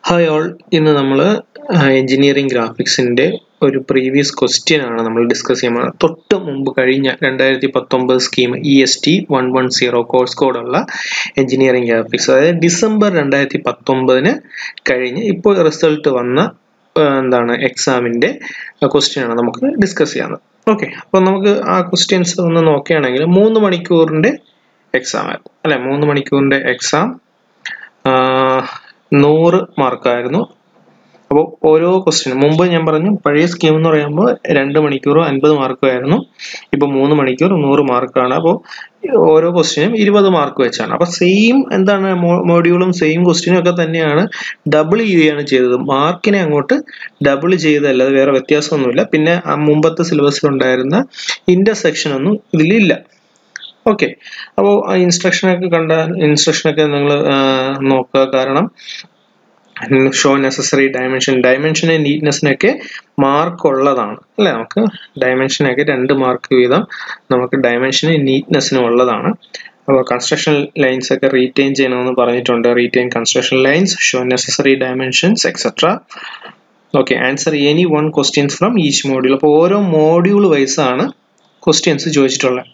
Hi all ഇന്ന് നമ്മൾ engineering ഗ്രാഫിക്സിൻ്റെ ഒരു പ്രീവിയസ് ക്വസ്റ്റ്യൻ ആണ് നമ്മൾ ഡിസ്കസ് ചെയ്യാൻ പോകുന്നത് തൊട്ട് മുമ്പ് കഴിഞ്ഞ രണ്ടായിരത്തി പത്തൊമ്പത് scheme E S T one one zero course കോഡുള്ള എഞ്ചിനീയറിംഗ് ഗ്രാഫിക്സ് അതായത് ഡിസംബർ രണ്ടായിരത്തി പത്തൊമ്പതിന് കഴിഞ്ഞ് ഇപ്പോൾ റിസൾട്ട് വന്ന എന്താണ് എക്സാമിൻ്റെ ക്വസ്റ്റ്യൻ ആണ് നമുക്ക് ഡിസ്കസ് ചെയ്യാവുന്നത് ഓക്കെ അപ്പോൾ നമുക്ക് ആ ക്വസ്റ്റ്യൻസ് ഒന്ന് നോക്കുകയാണെങ്കിൽ മൂന്ന് മണിക്കൂറിൻ്റെ എക്സാം ആയിരുന്നു അല്ലെ മൂന്ന് മണിക്കൂറിൻ്റെ എക്സാം നൂറ് മാർക്കായിരുന്നു അപ്പോൾ ഓരോ ക്വസ്റ്റ്യനും മുമ്പ് ഞാൻ പറഞ്ഞു പഴയ സ്കീം എന്ന് പറയുമ്പോൾ രണ്ട് മണിക്കൂർ അൻപത് മാർക്കായിരുന്നു ഇപ്പോൾ മൂന്ന് മണിക്കൂർ നൂറ് മാർക്കാണ് അപ്പോൾ ഓരോ ക്വസ്റ്റ്യനും ഇരുപത് മാർക്ക് വെച്ചാണ് അപ്പോൾ സെയിം എന്താണ് മോഡ്യൂളും സെയിം ക്വസ്റ്റ്യനും ഒക്കെ തന്നെയാണ് ഡബിൾ ചെയ്യുകയാണ് ചെയ്തത് മാർക്കിനെ അങ്ങോട്ട് ഡബിൾ ചെയ്തല്ലാതെ വേറെ വ്യത്യാസമൊന്നുമില്ല പിന്നെ ആ മുമ്പത്തെ സിലബസിലുണ്ടായിരുന്ന ഇൻ്റർസെക്ഷൻ ഒന്നും ഇതിലില്ല ഓക്കെ അപ്പോൾ ആ ഇൻസ്ട്രക്ഷനൊക്കെ കണ്ട ഇൻസ്ട്രക്ഷനൊക്കെ നിങ്ങൾ നോക്കുക കാരണം ഷോ നെസസറി ഡയമെൻഷൻ ഡയമെൻഷന് നീറ്റ്നെസ്സിനൊക്കെ മാർക്ക് ഉള്ളതാണ് അല്ലേ നമുക്ക് ഡയമെൻഷനൊക്കെ രണ്ട് മാർക്ക് വീതം നമുക്ക് ഡയമെൻഷന് നീറ്റ്നെസ്സിനും ഉള്ളതാണ് അപ്പോൾ കൺസ്ട്രക്ഷൻ ലൈൻസ് ഒക്കെ റീറ്റെയിൻ ചെയ്യണമെന്ന് പറഞ്ഞിട്ടുണ്ട് retain construction lines show necessary dimensions etcetera okay answer any one questions from each module അപ്പോൾ ഓരോ മോഡ്യൂൾ വൈസ് ആണ് ക്വസ്റ്റ്യൻസ് ചോദിച്ചിട്ടുള്ളത്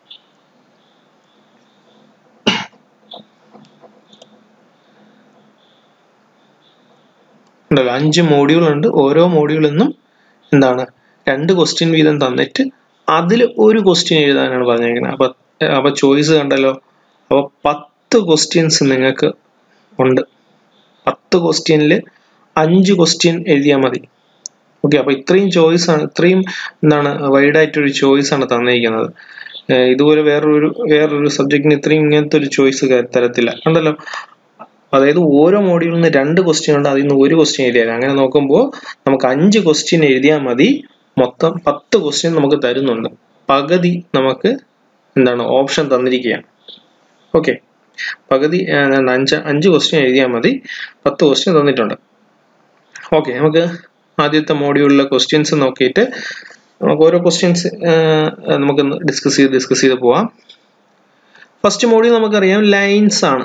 ഉണ്ടല്ലോ അഞ്ച് മോഡ്യൂൾ ഉണ്ട് ഓരോ മോഡ്യൂളിൽ നിന്നും എന്താണ് രണ്ട് ക്വസ്റ്റ്യൻ വീതം തന്നിട്ട് അതിൽ ഒരു ക്വസ്റ്റ്യൻ എഴുതാനാണ് പറഞ്ഞേക്കുന്നത് അപ്പൊ അപ്പൊ ചോയ്സ് കണ്ടല്ലോ അപ്പൊ പത്ത് ക്വസ്റ്റ്യൻസ് നിങ്ങൾക്ക് ഉണ്ട് പത്ത് ക്വസ്റ്റ്യനിൽ അഞ്ച് ക്വസ്റ്റ്യൻ എഴുതിയാൽ മതി ഓക്കെ അപ്പൊ ഇത്രയും ചോയ്സ് ആണ് ഇത്രയും എന്താണ് വൈഡ് ആയിട്ടൊരു ചോയ്സ് ആണ് തന്നിരിക്കുന്നത് ഇതുപോലെ വേറൊരു വേറൊരു സബ്ജക്റ്റിന് ഇത്രയും ഇങ്ങനത്തെ ഒരു ചോയ്സ് തരത്തില്ല കണ്ടല്ലോ അതായത് ഓരോ മോഡ്യൂളിൽ നിന്ന് രണ്ട് ക്വസ്റ്റ്യൻ ഉണ്ട് അതിൽ നിന്ന് ഒരു ക്വസ്റ്റ്യൻ എഴുതിയാൽ അങ്ങനെ നോക്കുമ്പോൾ നമുക്ക് അഞ്ച് ക്വസ്റ്റ്യൻ എഴുതിയാൽ മതി മൊത്തം പത്ത് ക്വസ്റ്റ്യൻ നമുക്ക് തരുന്നുണ്ട് പകുതി നമുക്ക് എന്താണ് ഓപ്ഷൻ തന്നിരിക്കുകയാണ് ഓക്കെ പകുതി അഞ്ച് അഞ്ച് ക്വസ്റ്റ്യൻ എഴുതിയാൽ മതി പത്ത് ക്വസ്റ്റ്യൻ തന്നിട്ടുണ്ട് ഓക്കെ നമുക്ക് ആദ്യത്തെ മോഡ്യൂളിലെ ക്വസ്റ്റ്യൻസ് നോക്കിയിട്ട് നമുക്ക് ഓരോ ക്വസ്റ്റ്യൻസ് നമുക്ക് ഡിസ്കസ് ചെയ്ത് ഡിസ്കസ് ചെയ്ത് പോവാം ഫസ്റ്റ് മോഡ്യൂൾ നമുക്കറിയാം ലൈൻസ് ആണ്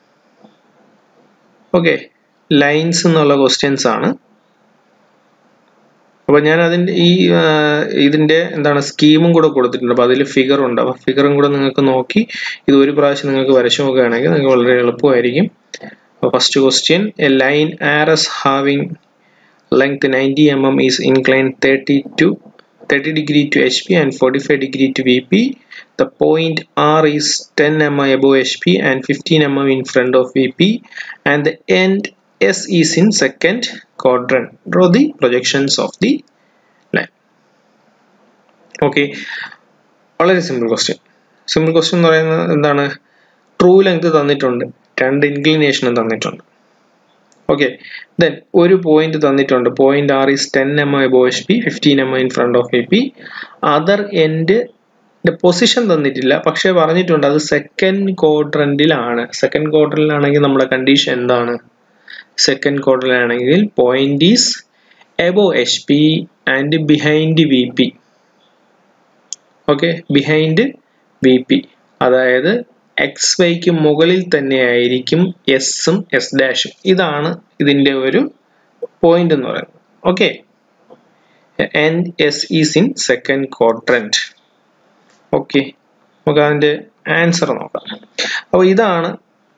ഓക്കെ ലൈൻസ് എന്നുള്ള ക്വസ്റ്റ്യൻസ് ആണ് അപ്പൊ ഞാൻ അതിന്റെ ഈ ഇതിന്റെ എന്താണ് സ്കീമും കൂടെ കൊടുത്തിട്ടുണ്ട് അപ്പൊ അതിൽ ഫിഗർ ഉണ്ട് അപ്പൊ ഫിഗറും കൂടെ നിങ്ങൾക്ക് നോക്കി ഇത് ഒരു പ്രാവശ്യം നിങ്ങൾക്ക് വരച്ചു നോക്കുകയാണെങ്കിൽ നിങ്ങൾക്ക് വളരെ എളുപ്പമായിരിക്കും first question a line R S having length ninety M M is incline thirty to 30 degree to HP and 45 degree to VP. The point R is 10 mm above HP and 15 mm in front of VP and the end S is in second quadrant. Draw the projections of the line. Okay, വളരെ simple question simple question എന്ന് പറയുന്നത് എന്താണ് true length തന്നിട്ടുണ്ട് രണ്ട് ഇൻക്ലിനേഷനും തന്നിട്ടുണ്ട് okay then ഒരു point തന്നിട്ടുണ്ട് point R is ten M above H P fifteen M in front of A P other end position തന്നിട്ടില്ല പക്ഷെ പറഞ്ഞിട്ടുണ്ട് അത് സെക്കൻഡ് ക്വാഡ്രന്റിലാണ് സെക്കൻഡ് ക്വാഡ്രന്റിലാണെങ്കിൽ നമ്മുടെ കണ്ടീഷൻ എന്താണ് സെക്കൻഡ് ക്വാഡ്രന്റിലാണെങ്കിൽ point is above H P and behind V P okay behind V P അതായത് X വൈക്ക് മുകളിൽ തന്നെയായിരിക്കും എസും എസ് ഡാഷും ഇതാണ് ഇതിൻ്റെ ഒരു പോയിന്റ് എന്ന് പറയുന്നത് okay and S is in second quadrant okay നമുക്ക് അതിൻ്റെ ആൻസർ നോക്കാം അപ്പോൾ ഇതാണ്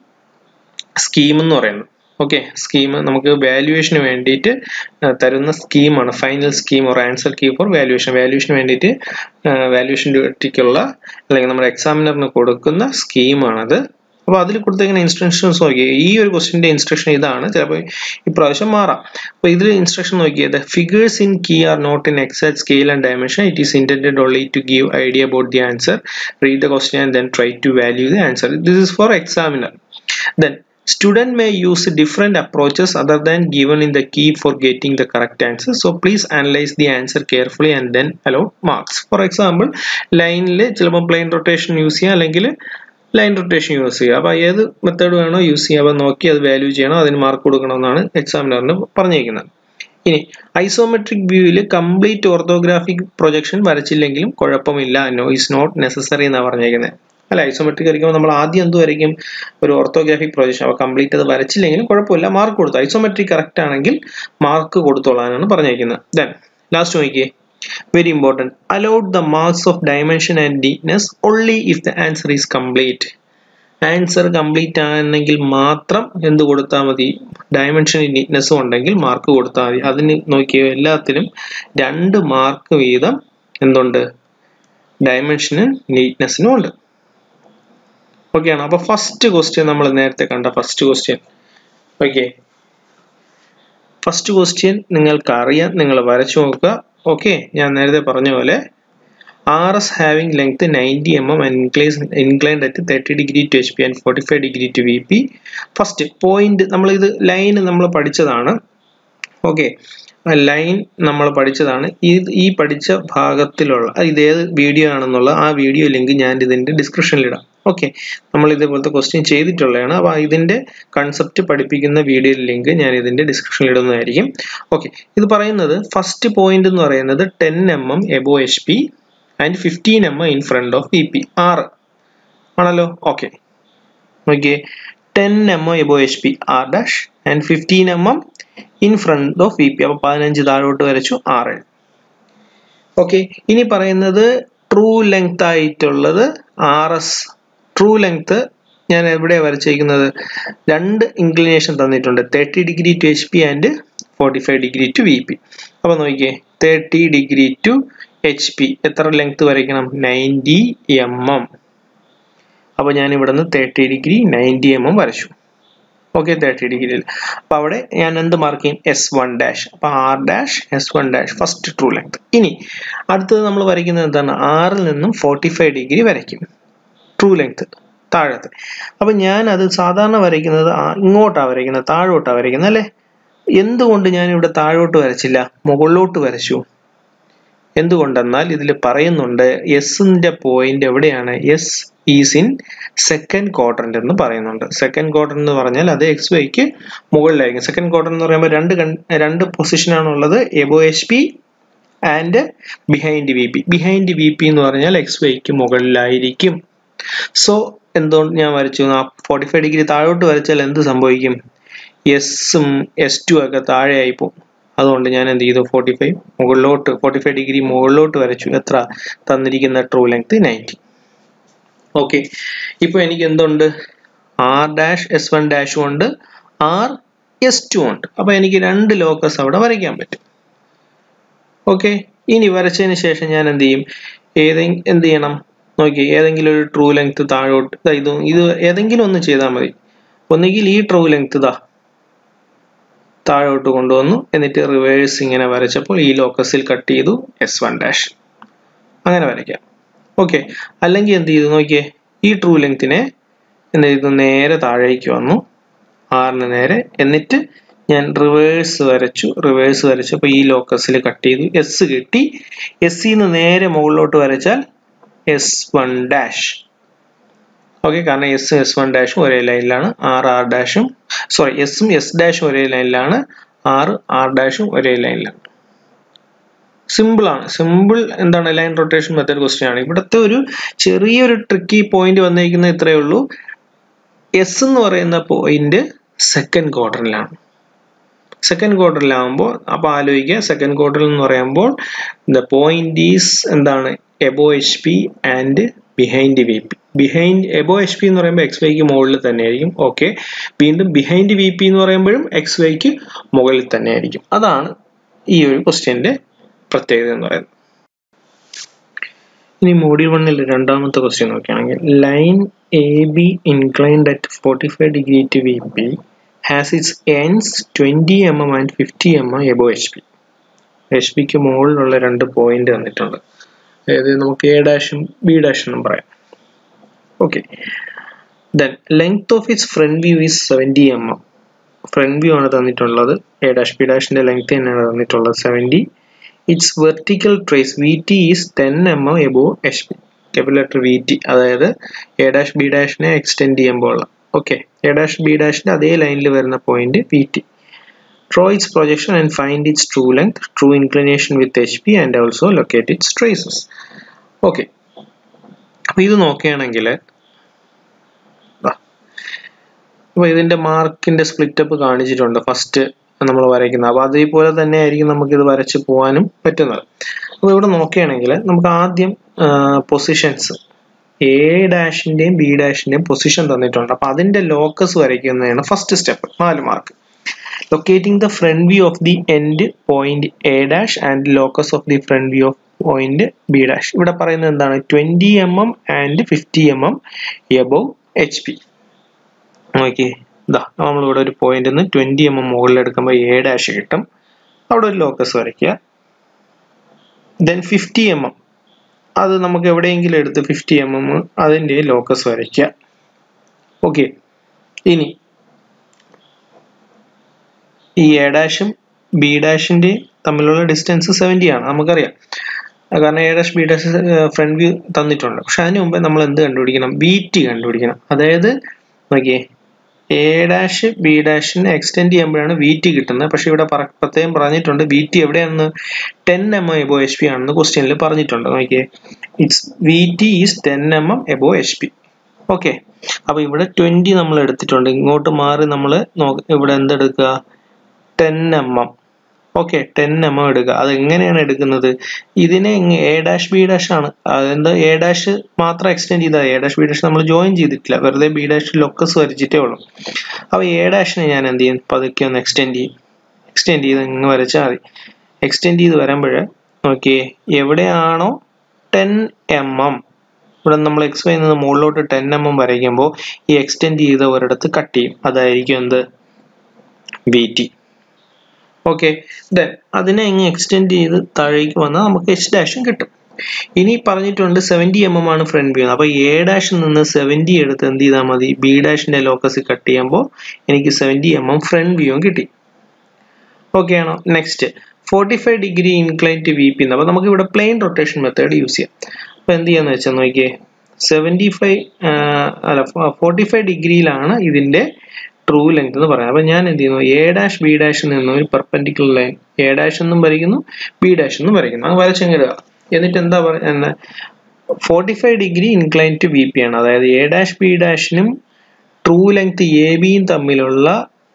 സ്കീം എന്ന് പറയുന്നത് ഓക്കെ സ്കീം നമുക്ക് വാല്യുവേഷന് വേണ്ടിയിട്ട് തരുന്ന സ്കീമാണ് final scheme or answer key for valuation വാല്യുവേഷന് വേണ്ടിയിട്ട് വാല്യുവേഷൻ ഡ്യൂട്ടിക്കുള്ള അല്ലെങ്കിൽ നമ്മുടെ എക്സാമിനറിന് കൊടുക്കുന്ന സ്കീമാണത് അപ്പോൾ അതിൽ കൊടുത്തേക്കുന്ന ഇൻസ്ട്രക്ഷൻസ് നോക്കിയേ ഈ ഒരു ക്വസ്റ്റിൻ്റെ ഇൻസ്ട്രക്ഷൻ ഇതാണ് ചിലപ്പോൾ ഇപ്രാവശ്യം മാറാം അപ്പോൾ ഇതിൽ ഇൻസ്ട്രക്ഷൻ നോക്കിയത് figures in key are not in exact scale and dimension it is intended only to give idea about the answer read the question and then try to value the answer this is for examiner then Student may use different approaches other than given in the key for getting the correct answer. So please analyze the answer carefully and then allot marks. For example, ലൈനിൽ ചിലപ്പോൾ plain rotation use ചെയ്യുക അല്ലെങ്കിൽ line rotation use ചെയ്യുക അപ്പോൾ ഏത് method വേണോ use ചെയ്യുക അപ്പോൾ നോക്കി അത് വാല്യൂ ചെയ്യണം അതിന് മാർക്ക് കൊടുക്കണമെന്നാണ് എക്സാമിനറിന് പറഞ്ഞിരിക്കുന്നത് ഇനി ഐസോമെട്രിക് വ്യൂവിൽ കംപ്ലീറ്റ് ഓർത്തോഗ്രാഫിക് പ്രൊജക്ഷൻ വരച്ചില്ലെങ്കിലും കുഴപ്പമില്ല നോ ഇസ് നോട്ട് നെസസറി എന്നാണ് പറഞ്ഞേക്കുന്നത് അല്ല ഐസോമെട്രിക് വരയ്ക്കുമ്പോൾ നമ്മൾ ആദ്യം എന്ത് വരയ്ക്കും ഒരു ഓർത്തോഗ്രാഫിക് പ്രൊജക്ഷൻ അപ്പോൾ കംപ്ലീറ്റ് അത് വരച്ചില്ലെങ്കിലും കുഴപ്പമില്ല മാർക്ക് കൊടുത്തു ഐസോമെട്രിക് കറക്റ്റ് ആണെങ്കിൽ മാർക്ക് കൊടുത്തോളാനാണ് പറഞ്ഞിരിക്കുന്നത് ദെൻ ലാസ്റ്റ് നോക്കിയേ very important allowed the marks of dimension and deepness only if the answer is complete answer complete ആണെങ്കിൽ മാത്രം എന്ത് കൊടുത്താൽ മതി ഡയമെൻഷൻ നീറ്റ്നെസ്സും ഉണ്ടെങ്കിൽ മാർക്ക് കൊടുത്താൽ മതി അതിന് നോക്കിയ എല്ലാത്തിനും രണ്ട് മാർക്ക് വീതം എന്തുണ്ട് ഡയമെൻഷനും നീറ്റ്നെസ്സിനും ഉണ്ട് ഓക്കെ ആണ് അപ്പൊ ഫസ്റ്റ് ക്വസ്റ്റ്യൻ നമ്മൾ നേരത്തെ കണ്ട first question okay first question നിങ്ങൾക്ക് അറിയാം നിങ്ങൾ വരച്ചു നോക്കുക ഓക്കെ ഞാൻ നേരത്തെ പറഞ്ഞ പോലെ R S having length ninety M M inclines inclined at thirty degree to H P and forty five degree to V P first point നമ്മൾ ഇത് ലൈൻ നമ്മൾ പഠിച്ചതാണ് ഓക്കെ ലൈൻ നമ്മൾ പഠിച്ചതാണ് ഈ ഈ പഠിച്ച ഭാഗത്തിലുള്ള ഇത് ഏത് വീഡിയോ ആണെന്നുള്ള ആ വീഡിയോ ലിങ്ക് ഞാൻ ഇതിൻ്റെ ഡിസ്ക്രിപ്ഷനിൽ ഇടാം ഓക്കെ നമ്മൾ ഇതേപോലത്തെ ക്വസ്റ്റ്യൻ ചെയ്തിട്ടുള്ളതാണ് അപ്പോൾ ഇതിൻ്റെ കൺസെപ്റ്റ് പഠിപ്പിക്കുന്ന വീഡിയോ ലിങ്ക് ഞാൻ ഇതിൻ്റെ ഡിസ്ക്രിപ്ഷനിൽ ഇടുന്നതായിരിക്കും ഓക്കെ ഇത് പറയുന്നത് ഫസ്റ്റ് പോയിന്റ് എന്ന് പറയുന്നത് ten M M above H P and fifteen M in front of V P ആറ് ആണല്ലോ ഓക്കെ നോക്കിയേ ten M above H P R dash and fifteen M M in front of V P അപ്പോൾ പതിനഞ്ച് താഴോട്ട് വരച്ചു ആറ് okay ഇനി പറയുന്നത് ട്രൂ ലെങ്ത് ആയിട്ടുള്ളത് ആർ എസ് ട്രൂ ലെങ്ത് ഞാൻ എവിടെയാണ് വരച്ചിരിക്കുന്നത് രണ്ട് ഇൻക്ലിനേഷൻ തന്നിട്ടുണ്ട് thirty degree to H P and forty five degree to V P അപ്പോൾ നോക്കിയേ thirty degree to H P എത്ര ലെങ്ത് വരയ്ക്കണം നയൻറ്റി എം എം അപ്പോൾ ഞാൻ ഇവിടെ നിന്ന് thirty degree ninety M M വരച്ചു ഓക്കെ തേർട്ടി ഡിഗ്രിയിൽ അപ്പോൾ അവിടെ ഞാൻ എന്ത് മാർക്ക് ചെയ്യും എസ് വൺ ഡാഷ് അപ്പോൾ R dash S one dash first true length ഇനി അടുത്തത് നമ്മൾ വരയ്ക്കുന്നത് എന്താണ് ആറിൽ നിന്നും ഫോർട്ടി ഫൈവ് ഡിഗ്രി വരയ്ക്കും ട്രൂ ലെങ്ത് താഴത്തെ അപ്പം ഞാൻ അത് സാധാരണ വരയ്ക്കുന്നത് ഇങ്ങോട്ടാണ് വരയ്ക്കുന്നത് താഴോട്ടാണ് വരയ്ക്കുന്നത് അല്ലേ എന്തുകൊണ്ട് ഞാൻ ഇവിടെ താഴോട്ട് വരച്ചില്ല മുകളിലോട്ട് വരച്ചു എന്തുകൊണ്ടെന്നാൽ ഇതിൽ പറയുന്നുണ്ട് എസിന്റെ പോയിന്റ് എവിടെയാണ് S is in second quadrant എന്ന് പറയുന്നുണ്ട് സെക്കൻഡ് ക്വാഡ്രന്റ് എന്ന് പറഞ്ഞാൽ അത് എക്സ് വൈക്ക് മുകളിലായിരിക്കും സെക്കൻഡ് ക്വാഡ്രന്റ് എന്ന് പറയുമ്പോൾ രണ്ട് രണ്ട് പൊസിഷനാണ് ഉള്ളത് above H P and behind V P behind V P എന്ന് പറഞ്ഞാൽ എക്സ് വൈക്ക് മുകളിലായിരിക്കും സോ എന്തുകൊണ്ട് ഞാൻ വരച്ചു ഫോർട്ടി ഫൈവ് ഡിഗ്രി താഴോട്ട് വരച്ചാൽ എന്ത് സംഭവിക്കും എസും എസ് ടു ഒക്കെ താഴെയായി പോകും അതുകൊണ്ട് ഞാൻ എന്ത് ചെയ്തു ഫോർട്ടി ഫൈവ് മുകളിലോട്ട് ഫോർട്ടി ഫൈവ് ഡിഗ്രി മുകളിലോട്ട് വരച്ചു എത്ര തന്നിരിക്കുന്ന ട്രൂ ലെങ്ത് നയൻറ്റി ഓക്കെ ഇപ്പോൾ എനിക്ക് എന്തുണ്ട് ആർ ഡാഷ് എസ് വൺ ഡാഷും ഉണ്ട് ആർ എസ് ടു ഉണ്ട് അപ്പോൾ എനിക്ക് രണ്ട് ലോക്കസ് അവിടെ വരയ്ക്കാൻ പറ്റും ഓക്കെ ഇനി വരച്ചതിന് ശേഷം ഞാൻ എന്ത് ചെയ്യും ഏതെങ്കിലും എന്ത് ചെയ്യണം നോക്കി ഏതെങ്കിലും ഒരു ട്രൂ ലെങ്ത് താഴോട്ട് ഇത് ഇത് ഏതെങ്കിലും ഒന്ന് ചെയ്താൽ മതി ഒന്നുകിൽ ഈ ട്രൂ ലെങ്ത് ഇതാ താഴോട്ട് കൊണ്ടുവന്നു എന്നിട്ട് റിവേഴ്സ് ഇങ്ങനെ വരച്ചപ്പോൾ ഈ ലോക്കസിൽ കട്ട് ചെയ്തു എസ് വൺ ഡാഷ് അങ്ങനെ വരയ്ക്കാം ഓക്കെ അല്ലെങ്കിൽ എന്ത് ചെയ്തു നോക്കിയേ ഈ ട്രൂ ലെങ്തിനെ എന്ത് ചെയ്തു നേരെ താഴേക്ക് വന്നു ആറിന് നേരെ എന്നിട്ട് ഞാൻ റിവേഴ്സ് വരച്ചു റിവേഴ്സ് വരച്ചപ്പോൾ ഈ ലോക്കസിൽ കട്ട് ചെയ്തു എസ് കിട്ടി എസ്സിന്ന് നേരെ മുകളിലോട്ട് വരച്ചാൽ എസ് വൺ ഡാഷ് ഓക്കെ കാരണം എസ് എസ് വൺ ഡാഷും ഒരേ ലൈനിലാണ് ആർ ആർ ഡാഷും സോറി എസും എസ് ഡാഷും ഒരേ ലൈനിലാണ് ആർ ആർ ഡാഷും ഒരേ ലൈനിലാണ് സിമ്പിൾ ആണ് സിമ്പിൾ എന്താണ് ലൈൻ റൊട്ടേഷൻ മെത്തേഡ് ക്വസ്റ്റ്യൻ ആണ് ഇവിടുത്തെ ഒരു ചെറിയൊരു ട്രിക്കി പോയിന്റ് വന്നിരിക്കുന്നത് ഇത്രയേ ഉള്ളൂ എസ് എന്ന് പറയുന്ന പോയിന്റ് സെക്കൻഡ് ക്വാർട്ടറിലാണ് സെക്കൻഡ് ക്വാർട്ടറിലാകുമ്പോൾ അപ്പോൾ ആലോചിക്കുക സെക്കൻഡ് ക്വാർട്ടറിൽ എന്ന് പറയുമ്പോൾ ദ പോയിന്റ് ഈസ് എന്താണ് above H P and behind V P behind above H P എന്ന് പറയുമ്പോൾ എക്സ് വൈക്ക് മുകളിൽ തന്നെയായിരിക്കും ഓക്കെ വീണ്ടും ബിഹൈൻഡ് വി പി എന്ന് പറയുമ്പോഴും എക്സ് വൈക്ക് മുകളിൽ തന്നെയായിരിക്കും അതാണ് ഈ ഒരു ക്വസ്റ്റ്യൻ്റെ പ്രത്യേകത എന്ന് പറയുന്നത് ഇനി മോഡ്യൂൾ വണ്ണിൽ രണ്ടാമത്തെ ക്വസ്റ്റ്യൻ നോക്കുകയാണെങ്കിൽ line A B inclined at forty five degree to V P has its ends twenty M M and fifty M M above H P H പിക്ക് മുകളിലുള്ള രണ്ട് പോയിന്റ് തന്നിട്ടുണ്ട് അതായത് നമുക്ക് എ ഡാഷും ബി ഡാഷും എന്നും പറയാം okay then length of its front view is seventy M M front view ആണ് തന്നിട്ടുള്ളത് എ ഡാഷ് ബി ഡാഷിന്റെ ലെങ്ത് തന്നെയാണ് തന്നിട്ടുള്ളത് seventy its vertical trace V T is ten M M above H P capital V T അതായത് A dash B ഡാഷിനെ extend ചെയ്യുമ്പോൾ ഉള്ള okay A dash B ഡാഷിന്റെ അതേ ലൈനിൽ വരുന്ന point V T draw its projection and find its true length, true inclination with HP and also locate its traces. Okay അപ്പോൾ ഇത് നോക്കുകയാണെങ്കിൽ അപ്പോൾ ഇതിൻ്റെ മാർക്കിൻ്റെ സ്പ്ലിറ്റപ്പ് കാണിച്ചിട്ടുണ്ട് ഫസ്റ്റ് നമ്മൾ വരയ്ക്കുന്നത് അപ്പോൾ അതേപോലെ തന്നെ ആയിരിക്കും നമുക്കിത് വരച്ച് പോകാനും പറ്റുന്നത് അപ്പോൾ ഇവിടെ നോക്കുകയാണെങ്കിൽ നമുക്ക് ആദ്യം പൊസിഷൻസ് എ ഡാഷിൻ്റെയും ബി ഡാഷിൻ്റെയും പൊസിഷൻ തന്നിട്ടുണ്ട് അപ്പോൾ അതിൻ്റെ ലോക്കസ് വരയ്ക്കുന്നതാണ് ഫസ്റ്റ് സ്റ്റെപ്പ് നാല് mark locating the front view of the end point A dash and locus of the front view of point B dash ഇവിടെ പറയുന്നത് എന്താണ് twenty M M and fifty M M above H P നോക്കി ഇതാ നമ്മളിവിടെ ഒരു point നിന്ന് twenty M M മുകളിൽ എടുക്കുമ്പോൾ എ ഡാഷ് കിട്ടും അവിടെ ഒരു ലോക്കസ് വരയ്ക്കുക ദെൻ ഫിഫ്റ്റി എം എം അത് നമുക്ക് എവിടെയെങ്കിലും എടുത്ത് ഫിഫ്റ്റി എം എം അതിൻ്റെ ലോക്കസ് വരയ്ക്കുക ഓക്കെ ഇനി ഈ എ ഡാഷും ബി ഡാഷിൻ്റെ തമ്മിലുള്ള ഡിസ്റ്റൻസ് സെവൻറ്റി ആണ് നമുക്കറിയാം കാരണം A dash B dash front view തന്നിട്ടുണ്ട് പക്ഷെ അതിന് മുമ്പേ നമ്മൾ എന്ത് കണ്ടുപിടിക്കണം ബി ടി കണ്ടുപിടിക്കണം അതായത് നോക്കിയേ എ ഡാഷ് ബി ഡാഷിന് എക്സ്റ്റെൻഡ് ചെയ്യുമ്പോഴാണ് വി ടി കിട്ടുന്നത് പക്ഷെ ഇവിടെ പ്രത്യേകം പറഞ്ഞിട്ടുണ്ട് വി ടി എവിടെയാണെന്ന് ten M M above H P ആണെന്ന് ക്വസ്റ്റ്യനിൽ പറഞ്ഞിട്ടുണ്ട് നോക്കിയേ it's V T is ten M M above H P okay അപ്പോൾ ഇവിടെ ട്വൻറ്റി നമ്മൾ എടുത്തിട്ടുണ്ട് ഇങ്ങോട്ട് മാറി നമ്മൾ ഇവിടെ എന്തെടുക്കുക ten M M okay ten M M എടുക്കുക അത് എങ്ങനെയാണ് എടുക്കുന്നത് ഇതിനെ എ ഡാഷ് ബി ഡാഷ് ആണ് അതെന്താ എ ഡാഷ് മാത്രം എക്സ്റ്റെൻഡ് ചെയ്താൽ എ ഡാഷ് ബി ഡാഷ് നമ്മൾ ജോയിൻ ചെയ്തിട്ടില്ല വെറുതെ ബി ഡാഷ് ലൊക്കസ് വരച്ചിട്ടേ ഉള്ളൂ അപ്പോൾ എ ഡാഷിനെ ഞാൻ എന്ത് ചെയ്യും പതുക്കെ ഒന്ന് എക്സ്റ്റെൻഡ് ചെയ്യും എക്സ്റ്റെൻഡ് ചെയ്ത് ഇങ്ങ് വരച്ചാൽ മതി എക്സ്റ്റെൻഡ് ചെയ്ത് വരുമ്പോൾ നോക്കിയേ എവിടെയാണോ ടെൻ എം എം ഇവിടെ നമ്മൾ എക്സ് വൈ നിന്ന് മുകളിലോട്ട് ടെൻ എം എം വരയ്ക്കുമ്പോൾ ഈ എക്സ്റ്റെൻഡ് ചെയ്ത ഒരിടത്ത് കട്ട് ചെയ്യും അതായിരിക്കും എന്ത് വി ടി ഓക്കെ ദെൻ അതിനെ ഇങ്ങ് എക്സ്റ്റെൻഡ് ചെയ്ത് താഴേക്ക് വന്നാൽ നമുക്ക് എച്ച് ഡാഷും കിട്ടും ഇനി പറഞ്ഞിട്ടുണ്ട് സെവൻറ്റി എം എം ആണ് ഫ്രണ്ട് വ്യൂ അപ്പോൾ എ ഡാഷിൽ നിന്ന് സെവൻറ്റി എടുത്ത് എന്ത് ചെയ്താൽ മതി ബി ഡാഷിൻ്റെ ലോക്കസ് കട്ട് ചെയ്യുമ്പോൾ എനിക്ക് സെവൻറ്റി എം എം ഫ്രണ്ട് വ്യൂവും കിട്ടി ഓക്കെ ആണോ next forty five degree incline to V P അപ്പോൾ നമുക്ക് ഇവിടെ പ്ലെയിൻ റൊട്ടേഷൻ മെത്തേഡ് യൂസ് ചെയ്യാം അപ്പോൾ എന്ത് ചെയ്യാന്ന് വെച്ചാൽ നോക്കിയേ സെവൻറ്റി ഫൈവ് അല്ല ഫോർട്ടി ഫൈവ് ഡിഗ്രിയിലാണ് ഇതിൻ്റെ ട്രൂ ലെങ്ത് എന്ന് പറയാം അപ്പം ഞാൻ എന്ത് ചെയ്യുന്നു എ ഡാഷ് ബി ഡാഷിൽ നിന്നും ഒരു പെർപെൻഡിക്കുലർ ലൈൻ എ ഡാഷ് എന്നും വരയ്ക്കുന്നു ബി ഡാഷ് എന്നും വരയ്ക്കുന്നു അത് വരച്ചെങ്കിടുക എന്നിട്ട് എന്താ പറയുക forty five degree incline to B P ആണ് അതായത് എ ഡാഷ് ബി ഡാഷിനും ട്രൂ ലെങ്ത് എ ബിയും തമ്മിലുള്ള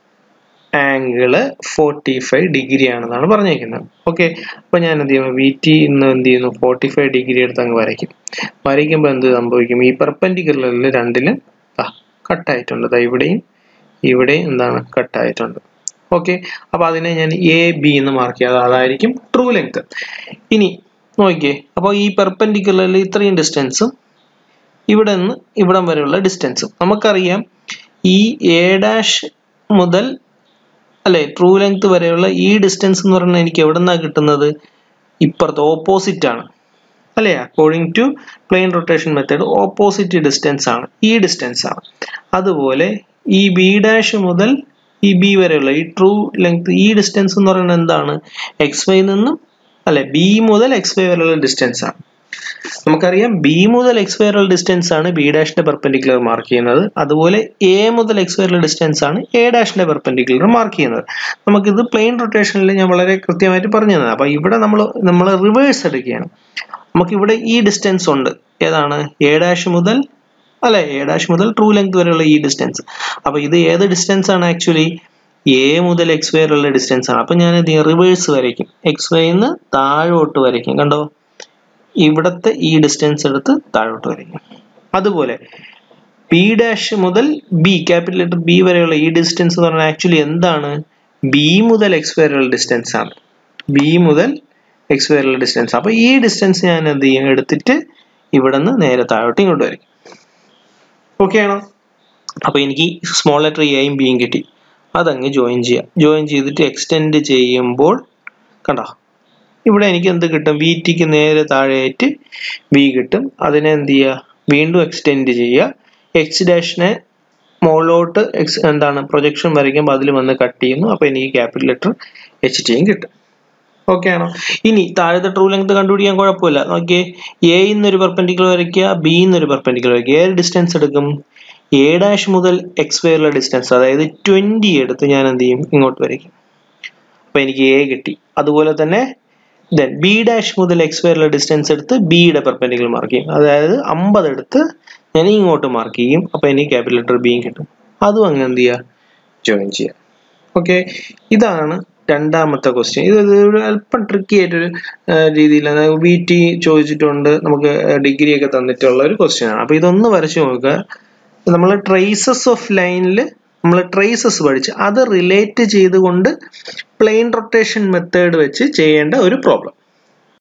ആംഗിള് ഫോർട്ടി ഫൈവ് ഡിഗ്രി ആണെന്നാണ് പറഞ്ഞേക്കുന്നത് ഓക്കെ അപ്പോൾ ഞാൻ എന്ത് ചെയ്യുന്നു വി ടി ഇന്ന് എന്ത് ചെയ്യുന്നു ഫോർട്ടി ഫൈവ് ഡിഗ്രി എടുത്ത് അങ്ങ് വരയ്ക്കും വരയ്ക്കുമ്പോൾ എന്ത് സംഭവിക്കും ഈ പെർപെൻഡിക്കുലറിൽ രണ്ടിലും കട്ടായിട്ടുണ്ട് ദാ ഇവിടെയും ഇവിടെയും എന്താണ് കട്ടായിട്ടുണ്ട് ഓക്കെ അപ്പോൾ അതിനെ ഞാൻ എ ബി എന്ന് മാർക്ക് ചെയ്യാം അതായിരിക്കും ട്രൂ ലെങ്ത് ഇനി നോക്കിയേ അപ്പോൾ ഈ പെർപെൻഡിക്കുലറിൽ ഇത്രയും ഡിസ്റ്റൻസും ഇവിടെ നിന്ന് ഇവിടം വരെയുള്ള ഡിസ്റ്റൻസും നമുക്കറിയാം ഈ എ ഡാഷ് മുതൽ അല്ലെ ട്രൂ ലെങ്ത് വരെയുള്ള ഈ ഡിസ്റ്റൻസ് എന്ന് പറഞ്ഞാൽ എനിക്ക് എവിടെ നിന്നാണ് കിട്ടുന്നത് ഇപ്പുറത്ത് ഓപ്പോസിറ്റ് ആണ് അല്ലേ according to plane rotation method opposite distance ആണ് ഈ ഡിസ്റ്റൻസ് ആണ് അതുപോലെ ഈ ബി ഡാഷ് മുതൽ ഈ ബി വരെയുള്ള ഈ ട്രൂ ലെങ്ത് ഈ ഡിസ്റ്റൻസ് എന്ന് പറയുന്നത് എന്താണ് എക്സ് വൈ നിന്നും അല്ലെ ബി മുതൽ എക്സ് വൈ വരെയുള്ള ഡിസ്റ്റൻസ് ആണ് നമുക്കറിയാം ബി മുതൽ എക്സ് വരെയുള്ള ഡിസ്റ്റൻസ് ആണ് ബി ഡാഷിന്റെ പെർപെൻഡിക്കുലർ മാർക്ക് ചെയ്യുന്നത് അതുപോലെ എ മുതൽ എക്സ് വരെയുള്ള ഡിസ്റ്റൻസ് ആണ് എ ഡാഷിന്റെ പെർപെൻഡിക്കുലർ മാർക്ക് ചെയ്യുന്നത് നമുക്കിത് പ്ലെയിൻ റൊട്ടേഷനിൽ ഞാൻ വളരെ കൃത്യമായിട്ട് പറഞ്ഞു തന്നെ അപ്പോൾ ഇവിടെ നമ്മൾ നമ്മൾ റിവേഴ്സ് എടുക്കുകയാണ് നമുക്ക് ഇവിടെ ഈ ഡിസ്റ്റൻസ് ഉണ്ട് ഏതാണ് എ ഡാഷ് മുതൽ അല്ലെ എ ഡാഷ് മുതൽ ട്രൂ ലെങ്ത് വരെയുള്ള ഈ ഡിസ്റ്റൻസ് അപ്പോൾ ഇത് ഏത് ഡിസ്റ്റൻസ് ആണ് ആക്ച്വലി എ മുതൽ എക്സ് വരെയുള്ള ഡിസ്റ്റൻസ് ആണ് അപ്പോൾ ഞാൻ എന്ത് ചെയ്യും റിവേഴ്സ് വരയ്ക്കും എക്സ് വൈന്ന് താഴോട്ട് വരയ്ക്കും കണ്ടോ ഇവിടത്തെ ഈ ഡിസ്റ്റൻസ് എടുത്ത് താഴോട്ട് വരയ്ക്കും അതുപോലെ ബി ഡാഷ് മുതൽ ബി ക്യാപിറ്റൽ ലെറ്റർ ബി വരെയുള്ള ഈ ഡിസ്റ്റൻസ് എന്ന് പറഞ്ഞാൽ ആക്ച്വലി എന്താണ് ബി മുതൽ എക്സ് വരെയുള്ള ഡിസ്റ്റൻസ് ആണ് ബി മുതൽ എക്സ് വരെയുള്ള ഡിസ്റ്റൻസ് അപ്പോൾ ഈ ഡിസ്റ്റൻസ് ഞാൻ എന്ത് ചെയ്യും എടുത്തിട്ട് ഇവിടെ നിന്ന് നേരെ താഴോട്ട് ഇങ്ങോട്ട് വരയ്ക്കും ഓക്കെ ആണോ അപ്പോൾ എനിക്ക് സ്മോൾ ലെറ്റർ എയും ബിയും കിട്ടി അതങ്ങ് ജോയിൻ ചെയ്യാം ജോയിൻ ചെയ്തിട്ട് എക്സ്റ്റെൻഡ് ചെയ്യുമ്പോൾ കണ്ടോ ഇവിടെ എനിക്ക് എന്ത് കിട്ടും വി ടിക്ക് നേരെ താഴെയായിട്ട് വി കിട്ടും അതിനെ എന്ത് ചെയ്യുക വീണ്ടും എക്സ്റ്റെൻഡ് ചെയ്യുക എക്സ് ഡാഷിനെ മുകളിലോട്ട് എക്സ് എന്താണ് പ്രൊജക്ഷൻ വരയ്ക്കുമ്പോൾ അതിൽ വന്ന് കട്ട് ചെയ്യുന്നു അപ്പോൾ എനിക്ക് ക്യാപിറ്റൽ ലെറ്റർ എച്ച് ടിയും കിട്ടും ഓക്കെ ആണോ ഇനി താഴത്തെ ട്രൂ ലെങ്ത് കണ്ടുപിടിക്കാൻ കുഴപ്പമില്ല നോക്കിയേ എ എന്നൊരു പെർപെൻഡിക്കുലർ വരയ്ക്കുക ബി എന്നൊരു പെർപെൻഡിക്കുലർ വരയ്ക്കുക ഏത് ഡിസ്റ്റൻസ് എടുക്കും എ ഡാഷ് മുതൽ എക്സ് വരെയുള്ള ഡിസ്റ്റൻസ് അതായത് ട്വൻറ്റി എടുത്ത് ഞാൻ എന്ത് ചെയ്യും ഇങ്ങോട്ട് വരയ്ക്കും അപ്പോൾ എനിക്ക് എ കിട്ടി അതുപോലെ തന്നെ ദെൻ ബി ഡാഷ് മുതൽ എക്സ് വരെയുള്ള ഡിസ്റ്റൻസ് എടുത്ത് ബിയുടെ പെർപെൻഡിക്കുലർ മാർക്ക് ചെയ്യും അതായത് അമ്പത് എടുത്ത് ഞാൻ ഇങ്ങോട്ട് മാർക്ക് ചെയ്യും അപ്പോൾ എനിക്ക് ക്യാപിറ്റൽ ലെറ്റർ ബിയും കിട്ടും അതും അങ്ങ് എന്ത് ചെയ്യുക ജോയിൻ ചെയ്യുക ഓക്കെ ഇതാണ് രണ്ടാമത്തെ ക്വസ്റ്റ്യൻ ഇത് ഒരു അല്പം ട്രിക്കി ആയിട്ടൊരു രീതിയിൽ അതായത് ബി ടി ചോദിച്ചിട്ടുണ്ട് നമുക്ക് ഡിഗ്രി ഒക്കെ തന്നിട്ടുള്ള ഒരു ക്വസ്റ്റ്യൻ ആണ് അപ്പൊ ഇതൊന്ന് വരച്ചു നോക്കുക നമ്മൾ ട്രേസസ് ഓഫ് ലൈനിൽ നമ്മൾ ട്രേസസ് പഠിച്ച് അത് റിലേറ്റ് ചെയ്തുകൊണ്ട് പ്ലെയിൻ റൊട്ടേഷൻ മെത്തേഡ് വെച്ച് ചെയ്യേണ്ട ഒരു പ്രോബ്ലം